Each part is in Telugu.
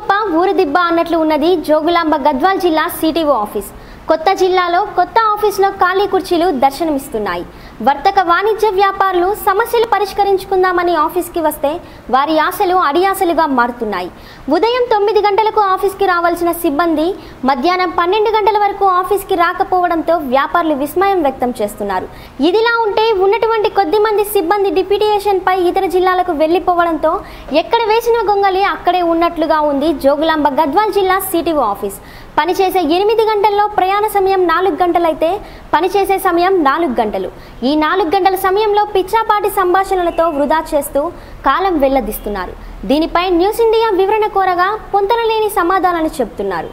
గొప్ప ఊరు దిబ్బ అన్నట్లు ఉన్నది జోగులాంబ గద్వాల్ జిల్లా సిటీఓ ఆఫీస్ కొత్త జిల్లాలో కొత్త ఆఫీసులో ఖాళీ కుర్చీలు దర్శనమిస్తున్నాయి వర్తక వాణిజ్య వ్యాపారులు సమస్యలు పరిష్కరించుకుందామని ఆఫీస్కి వస్తే వారి ఆశలు అడియాసలుగా మారుతున్నాయి ఉదయం తొమ్మిది గంటలకు ఆఫీస్కి రావాల్సిన సిబ్బంది మధ్యాహ్నం పన్నెండు గంటల వరకు ఆఫీస్కి రాకపోవడంతో వ్యాపారులు విస్మయం వ్యక్తం చేస్తున్నారు ఇదిలా ఉంటే ఉన్నటువంటి కొద్ది మంది సిబ్బంది డిప్యూటేషన్ పై ఇతర జిల్లాలకు వెళ్లిపోవడంతో ఎక్కడ వేసిన గొంగలి అక్కడే ఉన్నట్లుగా ఉంది జోగులాంబ గద్వాల్ జిల్లా సిటీఓ ఆఫీస్ పనిచేసే ఎనిమిది గంటల్లో ప్రయాణ సమయం నాలుగు గంటలైతే పనిచేసే సమయం నాలుగు గంటలు ఈ నాలుగు గంటల సమయంలో పిచ్చాపాటి సంభాషణలతో వృధా చేస్తూ కాలం వెల్లదిస్తున్నారు దీనిపై న్యూస్ ఇండియా వివరణ కోరగా పొంతనలేని సమాధానాలు చెబుతున్నారు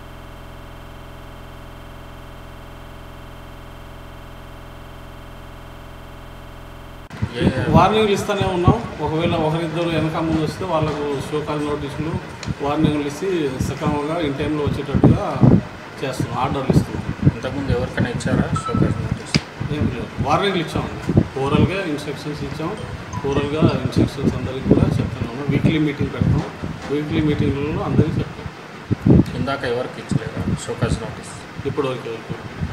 వార్నింగ్లు ఇస్తూనే ఉన్నాం ఒకవేళ ఒకరిద్దరు వెనక ముందు వస్తే వాళ్ళకు షోకాల్ నోటీసులు వార్నింగ్లు ఇచ్చి సక్రమంగా ఇన్ టైంలో వచ్చేటట్టుగా చేస్తున్నాం ఆర్డర్లు ఇస్తున్నాం ఇంతకుముందు ఎవరికైనా ఇచ్చారా షోకాస్ నోటీస్ ఏం లేదు వార్నింగ్లు ఇచ్చామండి ఓరల్గా ఇన్స్ట్రక్షన్స్ ఇచ్చాం ఓరల్గా ఇన్స్ట్రక్షన్స్ అందరికీ కూడా చెప్తాను ఉన్నాం వీక్లీ మీటింగ్ పెడతాం వీక్లీ మీటింగ్లలో అందరికీ చెప్తాం ఇందాక ఎవరికి ఇచ్చలేదా షోకాస్ నోటీస్ ఇప్పుడు వరకు వరకు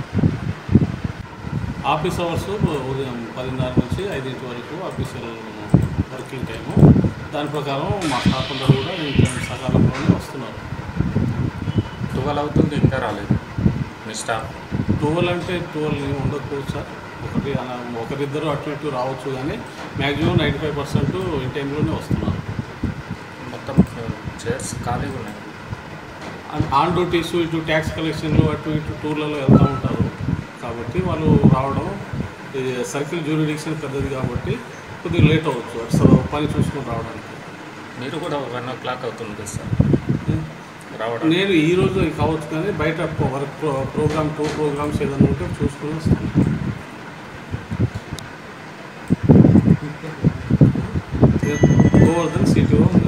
ఆఫీస్ అవర్స్ ఉదయం పదిన్నర నుంచి ఐదింటి వరకు ఆఫీసులు వర్కింగ్ టైము దాని ప్రకారం మా స్టాఫ్ అందరూ కూడా ఇంట్లో సకాలంలోనే వస్తున్నారు ట్వెల్వ్ అవుతుంది ఇంకా రాలేదు మీ స్టాఫ్ ట్వెల్వ్ అంటే ట్వెల్వ్ ఏమి ఉండకపోవచ్చు సార్ ఒకటి అలా ఒకరిద్దరు అటు ఇటు రావచ్చు కానీ maximum ninety five percent in టైంలోనే వస్తున్నారు మొత్తం చైర్స్ ఖాళీగా ఉన్నాయి ఆన్ డ్యూటీస్ ఇటు ట్యాక్స్ కలెక్షన్లు అటు ఇటు టూర్లలో వెళ్తూ ఉంటారు కాబట్టి వాళ్ళు రావడం ఇది సర్కిల్ జ్యూరిడిక్షన్ పెద్దది కాబట్టి కొద్దిగా లేట్ అవ్వచ్చు అసలు పని చూసుకొని రావడానికి మీరు కూడా వన్ ఓ క్లాక్ అవుతుంది కదా సార్ రావడం నేను ఈ రోజు కావచ్చు కానీ బయట వర్క్ ప్రోగ్రామ్ టూ ప్రోగ్రామ్స్ ఏదైనా ఉంటే చూసుకొని వస్తాను గోవర్ధన్ సిటీఓ